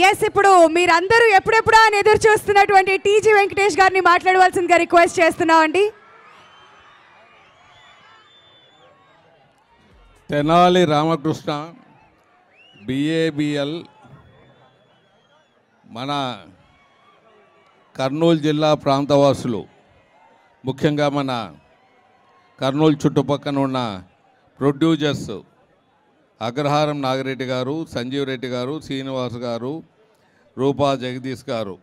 yes ఇప్పుడు మీరందరూ ఎప్పుడెప్పుడా అని ఎదురు చూస్తున్నటువంటి టీజీ వెంకటేష్ గారిని మాట్లాడవలసిందిగా రిక్వెస్ట్ చేస్తున్నామండి తెనాలి రామకృష్ణ బిఏబిఎల్ మన కర్నూలు జిల్లా ప్రాంతవాసులు ముఖ్యంగా మన కర్నూలు చుట్టుపక్కన ఉన్న ప్రొడ్యూసర్స్ అగ్రహారం నాగిరెడ్డి గారు సంజీవ్ రెడ్డి గారు శ్రీనివాస్ గారు రూపా జగదీష్ గారు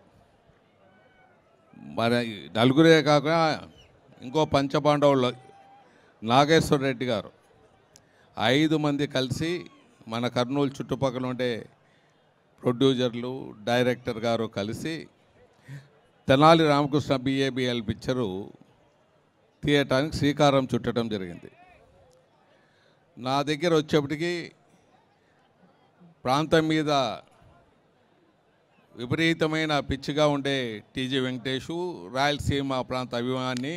మరి నలుగురే కాకుండా ఇంకో పంచపాండవులు నాగేశ్వర రెడ్డి గారు ఐదు మంది కలిసి మన కర్నూలు చుట్టుపక్కల ఉండే ప్రొడ్యూసర్లు డైరెక్టర్ గారు కలిసి తెనాలి రామకృష్ణ బిఏబిఎల్ పిక్చరు తీయటానికి శ్రీకారం చుట్టడం జరిగింది నా దగ్గర వచ్చేప్పటికి ప్రాంతం మీద విపరీతమైన పిచ్చిగా ఉండే టీజీ వెంకటేషు రాయలసీమ ప్రాంత అభిమాని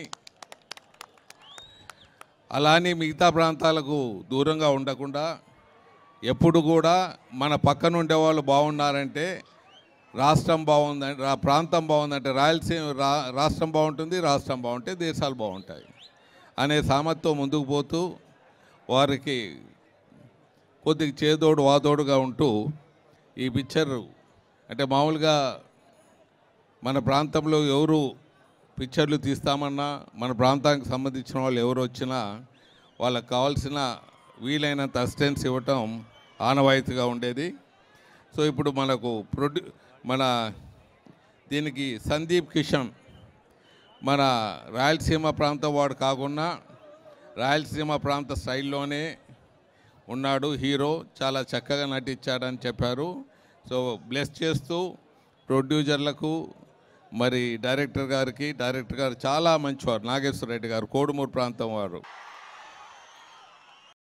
అలానే మిగతా ప్రాంతాలకు దూరంగా ఉండకుండా ఎప్పుడు కూడా మన పక్కన ఉండే వాళ్ళు బాగున్నారంటే రాష్ట్రం బాగుందంటే రా ప్రాంతం బాగుందంటే రాయలసీమ రా రాష్ట్రం బాగుంటుంది రాష్ట్రం బాగుంటే దేశాలు బాగుంటాయి అనే సామర్థ్యంతో ముందుకు పోతూ వారికి కొద్దిగా చేదోడు వాదోడుగా ఉంటూ ఈ పిక్చర్ అంటే మామూలుగా మన ప్రాంతంలో ఎవరు పిక్చర్లు తీస్తామన్నా మన ప్రాంతానికి సంబంధించిన వాళ్ళు ఎవరు వచ్చినా వాళ్ళకి కావాల్సిన వీలైనంత అసిస్టెన్స్ ఇవ్వటం ఆనవాయితీగా ఉండేది సో ఇప్పుడు మనకు ప్రొడ్యూ మన దీనికి సందీప్ కిషన్ మన రాయలసీమ ప్రాంతం వాడు కాకుండా రాయలసీమ ప్రాంత స్టైల్లోనే ఉన్నాడు హీరో చాలా చక్కగా నటించాడని చెప్పారు సో బ్లెస్ చేస్తూ ప్రొడ్యూసర్లకు మరి డైరెక్టర్ గారికి డైరెక్టర్ గారు చాలా మంచివారు నాగేశ్వర రెడ్డి గారు కోడుమూరు ప్రాంతం వారు